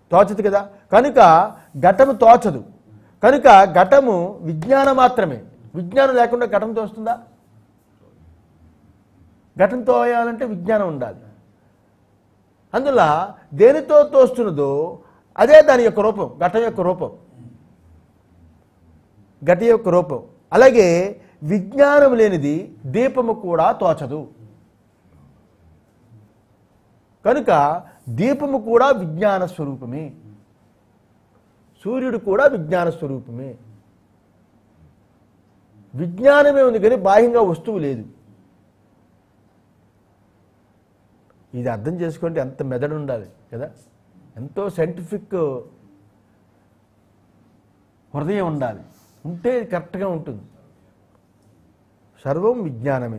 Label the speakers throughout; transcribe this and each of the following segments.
Speaker 1: తోచదు కదా కనుక ఘటము తోచదు కనుక ఘటము విజ్ఞానం మాత్రమే విజ్ఞానం లేకుండా ఘటం తోస్తుందా ఘటం తోయాలంటే విజ్ఞానం ఉండాలి అందువల్ల దేనితో తోస్తున్నదో అదే దాని యొక్క రూపం ఘటం యొక్క రూపం ఘట యొక్క రూపం అలాగే విజ్ఞానం లేనిది దీపము కూడా తోచదు కనుక దీపము కూడా విజ్ఞాన స్వరూపమే సూర్యుడు కూడా విజ్ఞాన స్వరూపమే విజ్ఞానమే ఉంది కానీ బాహ్యంగా వస్తువు లేదు ఇది అర్థం చేసుకుంటే ఎంత మెదడు ఉండాలి కదా ఎంతో సైంటిఫిక్ హృదయం ఉండాలి ఉంటే కరెక్ట్గా ఉంటుంది సర్వం విజ్ఞానమే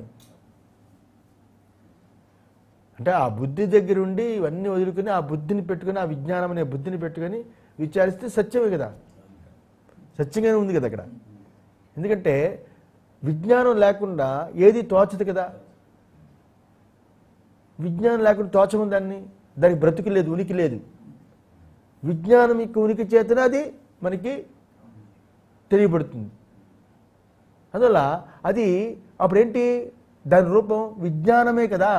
Speaker 1: అంటే ఆ బుద్ధి దగ్గర ఉండి ఇవన్నీ వదులుకుని ఆ బుద్ధిని పెట్టుకుని ఆ విజ్ఞానం అనే బుద్ధిని పెట్టుకొని విచారిస్తే సత్యమే కదా సత్యంగానే ఉంది కదా అక్కడ ఎందుకంటే విజ్ఞానం లేకుండా ఏది తోచదు కదా విజ్ఞానం లేకుండా తోచము దాన్ని దానికి బ్రతుకు లేదు ఉనికి లేదు విజ్ఞానం యొక్క ఉనికి చేతన అది మనకి తెలియబడుతుంది అందువల్ల అది అప్పుడేంటి దాని రూపం విజ్ఞానమే కదా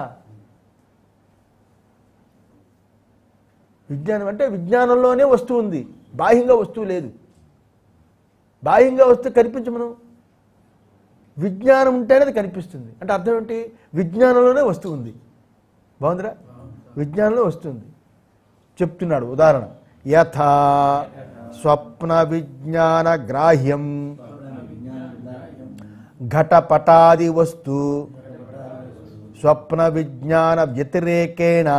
Speaker 1: విజ్ఞానం అంటే విజ్ఞానంలోనే వస్తువు ఉంది బాహ్యంగా వస్తువు లేదు బాహ్యంగా వస్తువు కనిపించమను విజ్ఞానం ఉంటేనే అది కనిపిస్తుంది అంటే అర్థం ఏంటి విజ్ఞానంలోనే వస్తువు ఉంది బాగుందిరా విజ్ఞానంలో వస్తుంది చెప్తున్నాడు ఉదాహరణ యథా స్వప్న విజ్ఞాన గ్రాహ్యం ఘటపటాది వస్తు స్వప్న విజ్ఞాన వ్యతిరేకేణ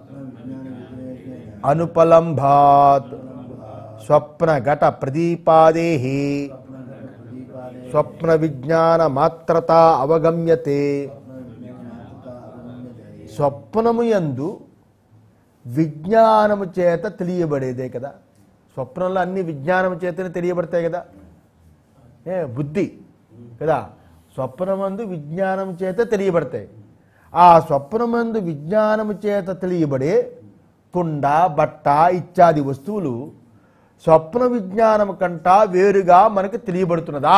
Speaker 1: అనుపలంభాత్ స్వప్న ఘట ప్రదీపాదే స్వప్న విజ్ఞాన మాత్రత అవగమ్యతే స్వప్నము యందు విజ్ఞానము చేత తెలియబడేదే కదా స్వప్నంలో అన్ని విజ్ఞానము చేతనే తెలియబడతాయి కదా ఏ బుద్ధి కదా స్వప్నమందు విజ్ఞానం చేత తెలియబడతాయి ఆ స్వప్నమందు విజ్ఞానము చేత తెలియబడే కుండ బట్ట ఇత్యాది వస్తువులు స్వప్న విజ్ఞానం కంటా వేరుగా మనకు తెలియబడుతున్నదా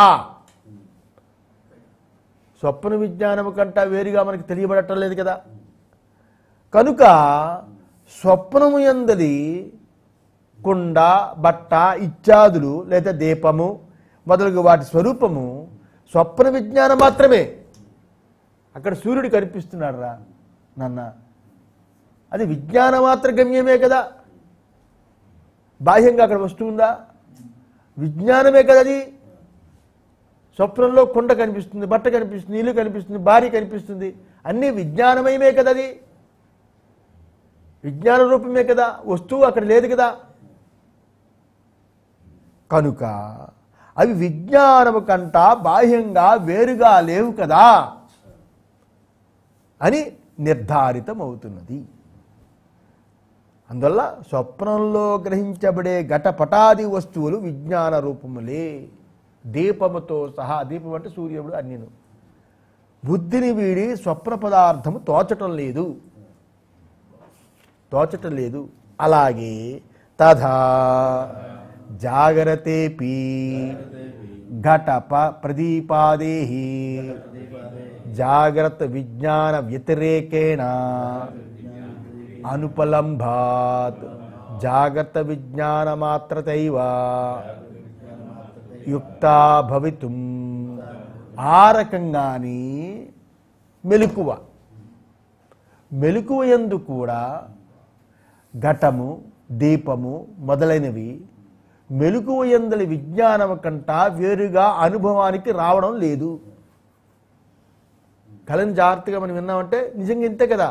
Speaker 1: స్వప్న విజ్ఞానం కంటా వేరుగా మనకు తెలియబడటం లేదు కదా కనుక స్వప్నము ఎందది కుండ బట్ట ఇత్యాదులు లేదా దీపము మొదలగు వాటి స్వరూపము స్వప్న విజ్ఞానం మాత్రమే అక్కడ సూర్యుడు కనిపిస్తున్నాడు రా నాన్న అది విజ్ఞాన మాత్ర గమ్యమే కదా బాహ్యంగా అక్కడ వస్తుందా విజ్ఞానమే కదా అది స్వప్నంలో కుండ కనిపిస్తుంది బట్ట కనిపిస్తుంది ఇల్లు కనిపిస్తుంది భార్య కనిపిస్తుంది అన్నీ విజ్ఞానమయమే కదా అది విజ్ఞాన రూపమే కదా వస్తువు అక్కడ లేదు కదా కనుక అవి విజ్ఞానము కంట బాహ్యంగా వేరుగా లేవు కదా అని నిర్ధారితమవుతున్నది అందువల్ల స్వప్నంలో గ్రహించబడే ఘటపటాది వస్తువులు విజ్ఞాన రూపములే దీపముతో సహా దీపం అంటే సూర్యుడు అన్యను బుద్ధిని వీడి స్వప్న పదార్థము తోచటం లేదు తోచటం లేదు అలాగే తథా జాగరతేపి ఘటప ప్రదీపాదేహి జాగ్రత్త విజ్ఞాన వ్యతిరేకేణ అనుపలంభాత్ జాగ్రత్త విజ్ఞాన మాత్రతైవ యుక్తా భవితుం ఆ రకంగాని మెలకువ మెలకువ ఎందు కూడా ఘటము దీపము మొదలైనవి మెలకువ ఎందలి విజ్ఞానము కంట వేరుగా అనుభవానికి రావడం లేదు కళను జాగ్రత్తగా మనం విన్నామంటే నిజంగా ఇంతే కదా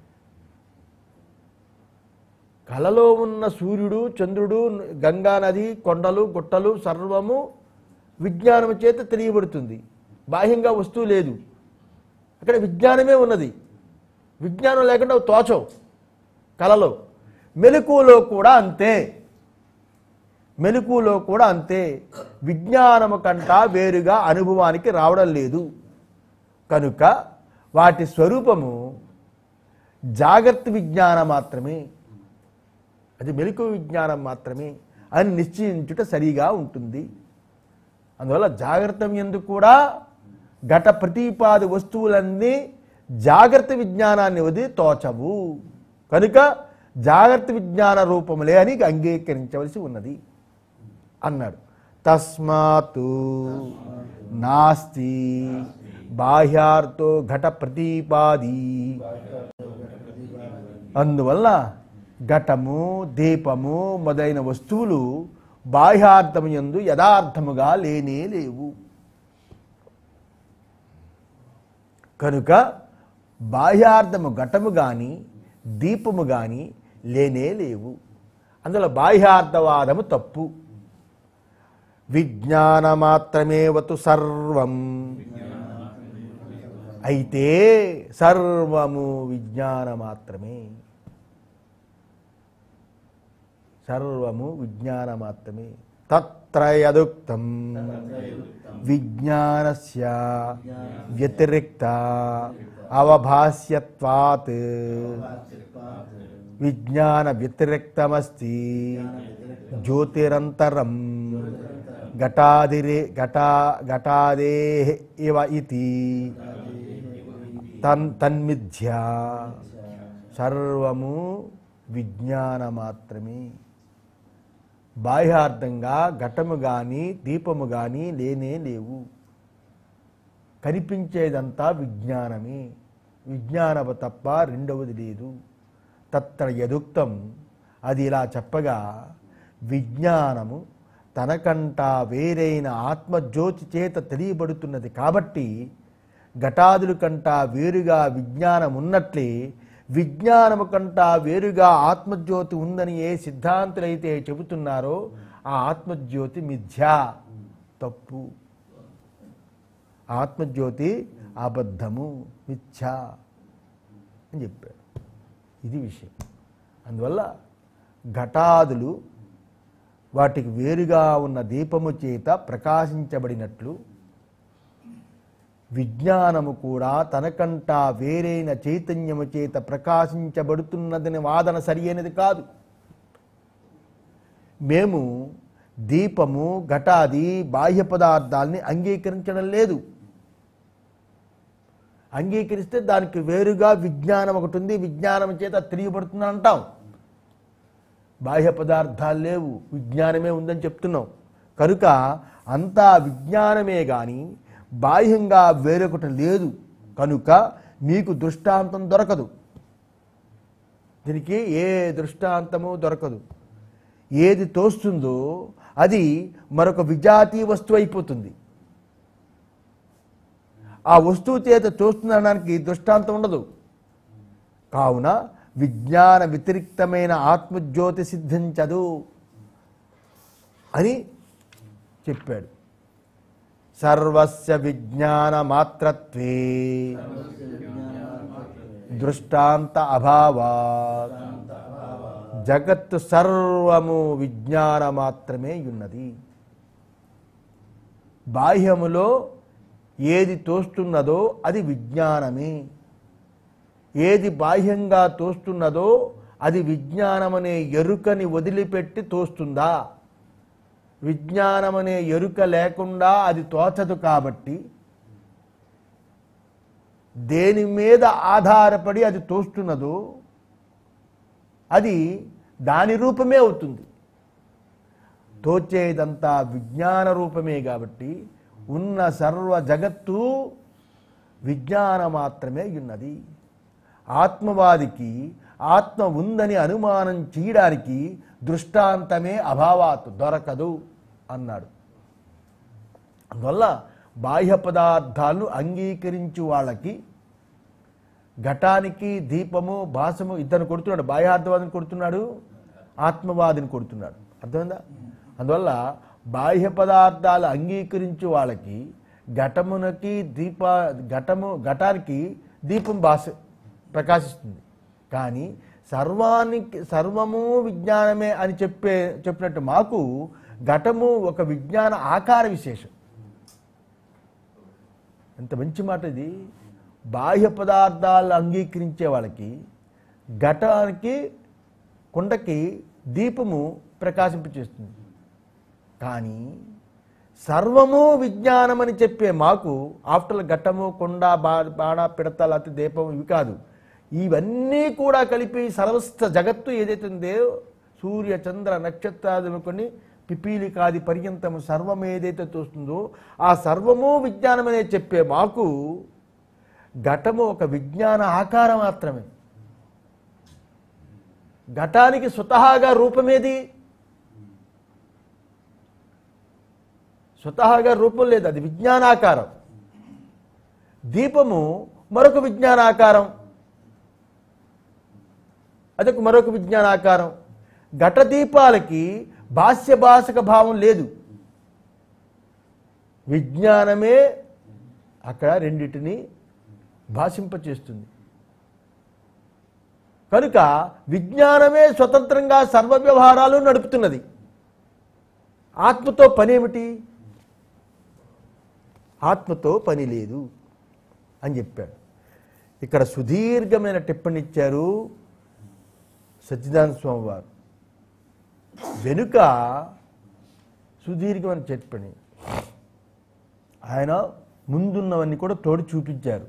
Speaker 1: కళలో ఉన్న సూర్యుడు చంద్రుడు గంగా నది కొండలు గుట్టలు సర్వము విజ్ఞానము చేత తెలియబడుతుంది బాహ్యంగా వస్తువు లేదు అక్కడ విజ్ఞానమే ఉన్నది విజ్ఞానం లేకుండా అవి తోచవు కళలో మెలకువలో కూడా అంతే మెలకువలో కూడా అంతే విజ్ఞానము కంట వేరుగా అనుభవానికి రావడం లేదు కనుక వాటి స్వరూపము జాగ్రత్త విజ్ఞానం మాత్రమే అది మెలకు విజ్ఞానం మాత్రమే అని నిశ్చయించుట సరిగా ఉంటుంది అందువల్ల జాగ్రత్త ఎందుకు కూడా ఘట ప్రతిపాది వస్తువులన్నీ జాగ్రత్త విజ్ఞానాన్ని వదిలి తోచవు కనుక జాగ్రత్త విజ్ఞాన రూపములే అని అంగీకరించవలసి ఉన్నది అన్నాడు తస్మాత్ నాస్తి బాహ్యార్థో ఘట ప్రతిపాది అందువల్ల ఘటము దీపము మొదలైన వస్తువులు బాహ్యార్థము యందు యథార్థముగా లేనే లేవు కనుక బాహ్యార్థము ఘటము కానీ దీపము కానీ లేనే లేవు అందులో బాహ్యార్థవాదము తప్పు విజ్ఞాన మాత్రమేవతు సర్వం అయితే సర్వము విజ్ఞాన మాత్రమే సర్వము విజ్ఞాన మాత్రమే తత్ర యదుక్తం విజ్ఞానస్య వ్యతిరిక్త అవభాస్యత్వాత్ విజ్ఞాన వ్యతిరిక్తమస్తి జ్యోతిరంతరం ఘటాదిరే ఘటా ఘటాదే ఇవ ఇతి తన్ తన్మిథ్యా సర్వము విజ్ఞాన మాత్రమే బాహ్యార్థంగా ఘటము కానీ దీపము కానీ లేనే లేవు కనిపించేదంతా విజ్ఞానమే విజ్ఞానము తప్ప రెండవది లేదు తత్ర యదుక్తం అది ఇలా చెప్పగా విజ్ఞానము తనకంటా వేరైన ఆత్మజ్యోతి చేత తెలియబడుతున్నది కాబట్టి ఘటాదుల కంటా వేరుగా విజ్ఞానం ఉన్నట్లే విజ్ఞానము కంటా వేరుగా ఆత్మజ్యోతి ఉందని ఏ సిద్ధాంతులైతే చెబుతున్నారో ఆ ఆత్మజ్యోతి మిథ్యా తప్పు ఆత్మజ్యోతి అబద్ధము మిథ్యా అని చెప్పాడు ఇది విషయం అందువల్ల ఘటాదులు వాటికి వేరుగా ఉన్న దీపము చేత ప్రకాశించబడినట్లు విజ్ఞానము కూడా తనకంటా వేరైన చైతన్యము చేత ప్రకాశించబడుతున్నదని వాదన సరి అయినది కాదు మేము దీపము ఘటాది బాహ్య పదార్థాల్ని అంగీకరించడం లేదు అంగీకరిస్తే దానికి వేరుగా విజ్ఞానం ఒకటి ఉంది విజ్ఞానం చేత తెలియబడుతుంది అంటాం బాహ్య పదార్థాలు లేవు విజ్ఞానమే ఉందని చెప్తున్నాం కనుక అంతా విజ్ఞానమే కానీ బాహ్యంగా వేరొకటి లేదు కనుక మీకు దృష్టాంతం దొరకదు దీనికి ఏ దృష్టాంతము దొరకదు ఏది తోస్తుందో అది మరొక విజాతీ వస్తువు అయిపోతుంది ఆ వస్తువు చేత చూస్తుందనడానికి దృష్టాంతం ఉండదు కావున విజ్ఞాన వ్యతిరిక్తమైన ఆత్మజ్యోతి సిద్ధించదు అని చెప్పాడు సర్వస్య విజ్ఞాన మాత్రత్వే దృష్టాంత అభావా జగత్తు సర్వము విజ్ఞాన మాత్రమే ఉన్నది బాహ్యములో ఏది తోస్తున్నదో అది విజ్ఞానమే ఏది బాహ్యంగా తోస్తున్నదో అది విజ్ఞానమనే ఎరుకని వదిలిపెట్టి తోస్తుందా విజ్ఞానమనే ఎరుక లేకుండా అది తోచదు కాబట్టి దేని మీద ఆధారపడి అది తోస్తున్నదో అది దాని రూపమే అవుతుంది తోచేదంతా విజ్ఞాన రూపమే కాబట్టి ఉన్న సర్వ జగత్తు విజ్ఞాన మాత్రమే ఉన్నది ఆత్మవాదికి ఆత్మ ఉందని అనుమానం చేయడానికి దృష్టాంతమే అభావాత్ దొరకదు అన్నాడు అందువల్ల బాహ్య పదార్థాలను అంగీకరించు వాళ్ళకి ఘటానికి దీపము భాసము ఇద్దరు కొడుతున్నాడు బాహ్యార్థవాదిని కొడుతున్నాడు ఆత్మవాదిని కొడుతున్నాడు అర్థమైందా అందువల్ల బాహ్య పదార్థాలు అంగీకరించు వాళ్ళకి ఘటమునకి దీప ఘటము ఘటానికి దీపం భాష ప్రకాశిస్తుంది కానీ సర్వానికి సర్వము విజ్ఞానమే అని చెప్పే చెప్పినట్టు మాకు ఘటము ఒక విజ్ఞాన ఆకార విశేషం ఎంత మంచి మాట ఇది బాహ్య పదార్థాలు అంగీకరించే వాళ్ళకి ఘటానికి కుండకి దీపము ప్రకాశింపచేస్తుంది కానీ సర్వము విజ్ఞానమని చెప్పే మాకు ఆఫ్టర్ ఘట్టము కొండ బా బాణ పిడత లేకపోతే దీపం ఇవి కాదు ఇవన్నీ కూడా కలిపి సర్వస్థ జగత్తు ఏదైతే ఉందో సూర్య చంద్ర నక్షత్రాదులు కొన్ని పిపీలికాది పర్యంతము సర్వం ఏదైతే చూస్తుందో ఆ సర్వము విజ్ఞానమనే చెప్పే మాకు ఘటము ఒక విజ్ఞాన ఆకారం మాత్రమే ఘటానికి స్వతహాగా రూపమేది స్వతహాగా రూపం లేదు అది విజ్ఞానాకారం దీపము మరొక విజ్ఞానాకారం అదొక మరొక విజ్ఞానాకారం ఘట దీపాలకి భాష్య భాషక భావం లేదు విజ్ఞానమే అక్కడ రెండిటిని భాషింపచేస్తుంది కనుక విజ్ఞానమే స్వతంత్రంగా సర్వ వ్యవహారాలు నడుపుతున్నది ఆత్మతో పనేమిటి ఆత్మతో పని లేదు అని చెప్పాడు ఇక్కడ సుదీర్ఘమైన టిప్పణి ఇచ్చారు సచ్చిదానంద స్వామి వారు వెనుక సుదీర్ఘమైన టిప్పణి ఆయన ముందున్నవన్నీ కూడా తోడు చూపించారు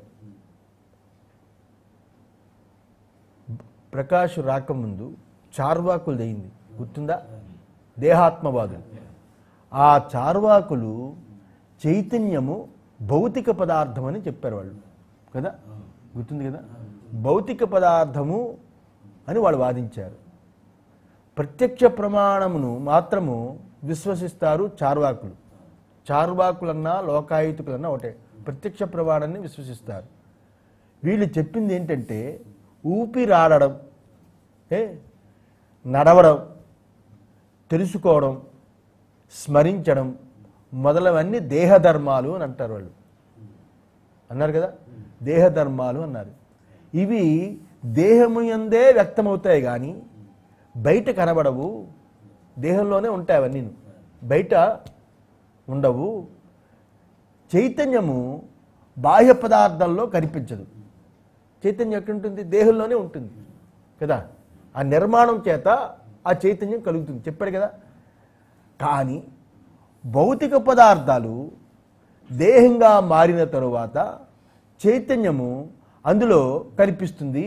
Speaker 1: ప్రకాష్ రాకముందు చార్వాకులు దయింది గుర్తుందా దేహాత్మవాదులు ఆ చార్వాకులు చైతన్యము భౌతిక పదార్థం అని చెప్పారు వాళ్ళు కదా గుర్తుంది కదా భౌతిక పదార్థము అని వాళ్ళు వాదించారు ప్రత్యక్ష ప్రమాణమును మాత్రము విశ్వసిస్తారు చార్వాకులు చార్వాకులన్నా లోకాయుతుకులన్నా ఒకటే ప్రత్యక్ష ప్రమాణాన్ని విశ్వసిస్తారు వీళ్ళు చెప్పింది ఏంటంటే ఊపిరాడడం ఏ నడవడం తెలుసుకోవడం స్మరించడం మొదలవన్నీ దేహధర్మాలు అని అంటారు వాళ్ళు అన్నారు కదా దేహధర్మాలు అన్నారు ఇవి దేహము ఎందే వ్యక్తమవుతాయి కానీ బయట కనబడవు దేహంలోనే ఉంటాయి అవన్నీ బయట ఉండవు చైతన్యము బాహ్య పదార్థంలో కనిపించదు చైతన్యం ఎక్కడ ఉంటుంది దేహంలోనే ఉంటుంది కదా ఆ నిర్మాణం చేత ఆ చైతన్యం కలుగుతుంది చెప్పాడు కదా కానీ భౌతిక పదార్థాలు దేహంగా మారిన తరువాత చైతన్యము అందులో కనిపిస్తుంది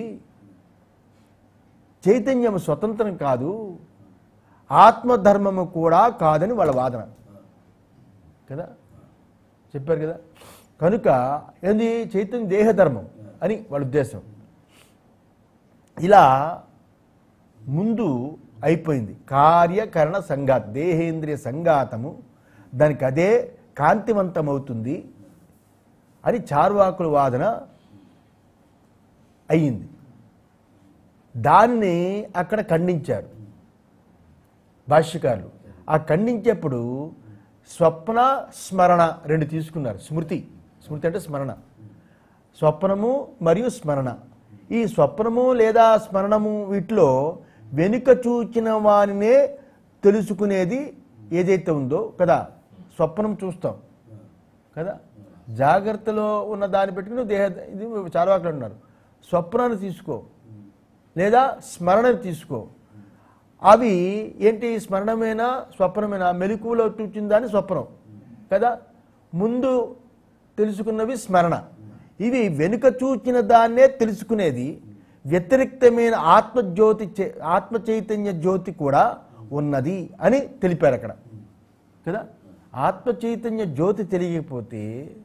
Speaker 1: చైతన్యము స్వతంత్రం కాదు ఆత్మధర్మము కూడా కాదని వాళ్ళ వాదన కదా చెప్పారు కదా కనుక ఏంది చైతన్య దేహధర్మం అని వాళ్ళ ఉద్దేశం ఇలా ముందు అయిపోయింది కార్యకరణ సంఘాత్ దేహేంద్రియ సంఘాతము దానికి అదే కాంతివంతమవుతుంది అని చార్వాకుల వాదన అయ్యింది దాన్ని అక్కడ ఖండించారు భాష్యకారులు ఆ ఖండించేప్పుడు స్వప్న స్మరణ రెండు తీసుకున్నారు స్మృతి స్మృతి అంటే స్మరణ స్వప్నము మరియు స్మరణ ఈ స్వప్నము లేదా స్మరణము వీటిలో వెనుక చూచిన వానినే తెలుసుకునేది ఏదైతే ఉందో కదా స్వప్నం చూస్తాం కదా జాగ్రత్తలో ఉన్న దాన్ని పెట్టుకుని దేహ ఇది చాలా అక్కడ ఉన్నారు స్వప్నాన్ని తీసుకో లేదా స్మరణని తీసుకో అవి ఏంటి స్మరణమేనా స్వప్నమేనా మెలకువలో చూచిన దాన్ని స్వప్నం కదా ముందు తెలుసుకున్నవి స్మరణ ఇవి వెనుక చూచిన దాన్నే తెలుసుకునేది వ్యతిరిక్తమైన ఆత్మజ్యోతి చే- ఆత్మ చైతన్య జ్యోతి కూడా ఉన్నది అని తెలిపారు అక్కడ కదా ఆత్మ చైతన్య జ్యోతి తెలియకపోతే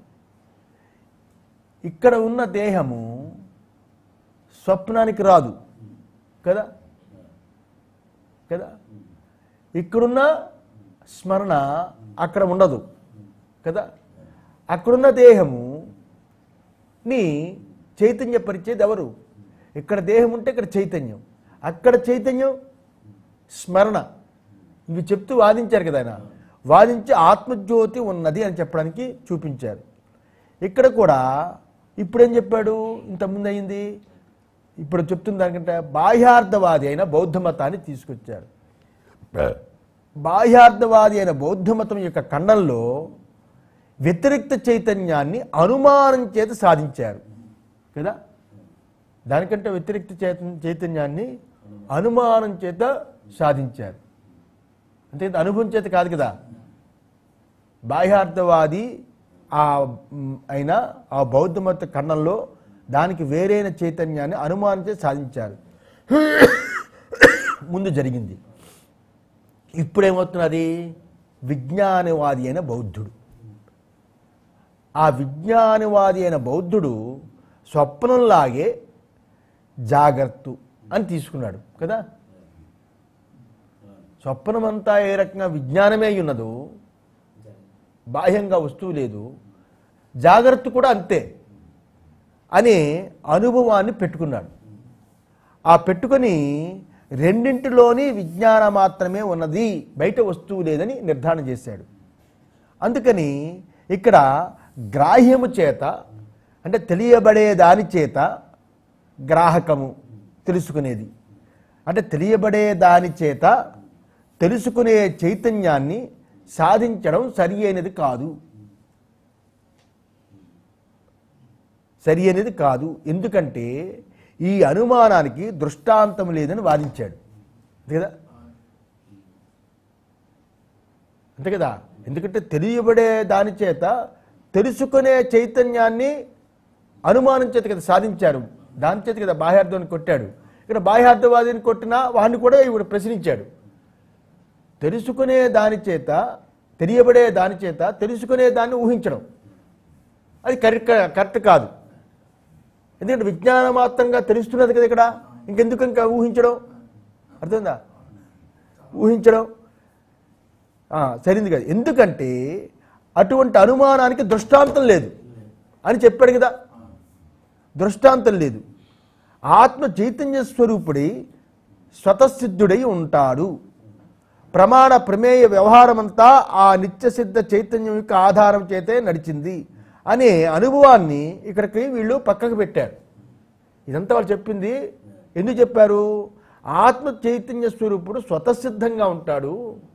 Speaker 1: ఇక్కడ ఉన్న దేహము స్వప్నానికి రాదు కదా కదా ఇక్కడున్న స్మరణ అక్కడ ఉండదు కదా అక్కడున్న దేహము ని చైతన్యపరిచేది ఎవరు ఇక్కడ దేహం ఉంటే ఇక్కడ చైతన్యం అక్కడ చైతన్యం స్మరణ ఇవి చెప్తూ వాదించారు కదా ఆయన వాదించి ఆత్మజ్యోతి ఉన్నది అని చెప్పడానికి చూపించారు ఇక్కడ కూడా ఇప్పుడేం చెప్పాడు ఇంతకుముందు అయింది ఇప్పుడు చెప్తున్న దానికంటే బాహ్యార్థవాది అయిన బౌద్ధ మతాన్ని తీసుకొచ్చారు బాహ్యార్థవాది అయిన బౌద్ధ మతం యొక్క ఖండంలో వ్యతిరిక్త చైతన్యాన్ని అనుమానం చేత సాధించారు కదా దానికంటే వ్యతిరిక్త చైతన్య చైతన్యాన్ని అనుమానం చేత సాధించారు అంతే కదా, అనుభవం చేత కాదు కదా బాహ్యార్థవాది ఆ మ్, అయిన ఆ బౌద్ధ మత ఖండంలో దానికి వేరైన చైతన్యాన్ని అనుమానించి సాధించారు ముందు జరిగింది ఇప్పుడేమవుతున్నది విజ్ఞానవాది అయిన బౌద్ధుడు ఆ విజ్ఞానవాది అయిన బౌద్ధుడు స్వప్నంలాగే జాగ్రత్త అని తీసుకున్నాడు కదా స్వప్నమంతా ఏ రకంగా విజ్ఞానమే అయి ఉన్నదో బాహ్యంగా వస్తువు లేదు జాగ్రత్త కూడా అంతే అనే అనుభవాన్ని పెట్టుకున్నాడు ఆ పెట్టుకొని రెండింటిలోని విజ్ఞానం మాత్రమే ఉన్నది బయట వస్తువు లేదని నిర్ధారణ చేశాడు అందుకని ఇక్కడ గ్రాహ్యము చేత అంటే తెలియబడే దాని చేత గ్రాహకము తెలుసుకునేది అంటే తెలియబడే దాని చేత తెలుసుకునే చైతన్యాన్ని సాధించడం సరి అయినది కాదు సరి అనేది కాదు ఎందుకంటే ఈ అనుమానానికి దృష్టాంతం లేదని వాదించాడు అంతే కదా అంతే కదా ఎందుకంటే తెలియబడే దాని చేత తెలుసుకునే చైతన్యాన్ని అనుమానం చేత కదా సాధించారు దాని చేత కదా బాహ్యార్థాన్ని కొట్టాడు ఇక్కడ బాహ్యార్థవాదిని కొట్టినా వాడిని కూడా ఇప్పుడు ప్రశ్నించాడు తెలుసుకునే దాని చేత తెలియబడే దాని చేత తెలుసుకునే దాన్ని ఊహించడం అది కరెక్ట్ కరెక్ట్ కాదు ఎందుకంటే విజ్ఞానమాత్రంగా తెలుస్తున్నది కదా ఇక్కడ ఇంకెందుకు ఇంకా ఊహించడం అర్థమైందా ఊహించడం ఆ, సరైంది కాదు ఎందుకంటే అటువంటి అనుమానానికి దృష్టాంతం లేదు అని చెప్పాడు కదా దృష్టాంతం లేదు ఆత్మ చైతన్య స్వరూపుడై స్వతసిద్ధుడై ఉంటాడు ప్రమాణ ప్రమేయ వ్యవహారమంతా ఆ నిత్యసిద్ధ చైతన్యం యొక్క ఆధారం చేతే నడిచింది అనే అనుభవాన్ని ఇక్కడికి వీళ్ళు పక్కకు పెట్టారు ఇదంతా వాళ్ళు చెప్పింది ఎందుకు చెప్పారు ఆత్మ చైతన్య స్వరూపుడు స్వతసిద్ధంగా ఉంటాడు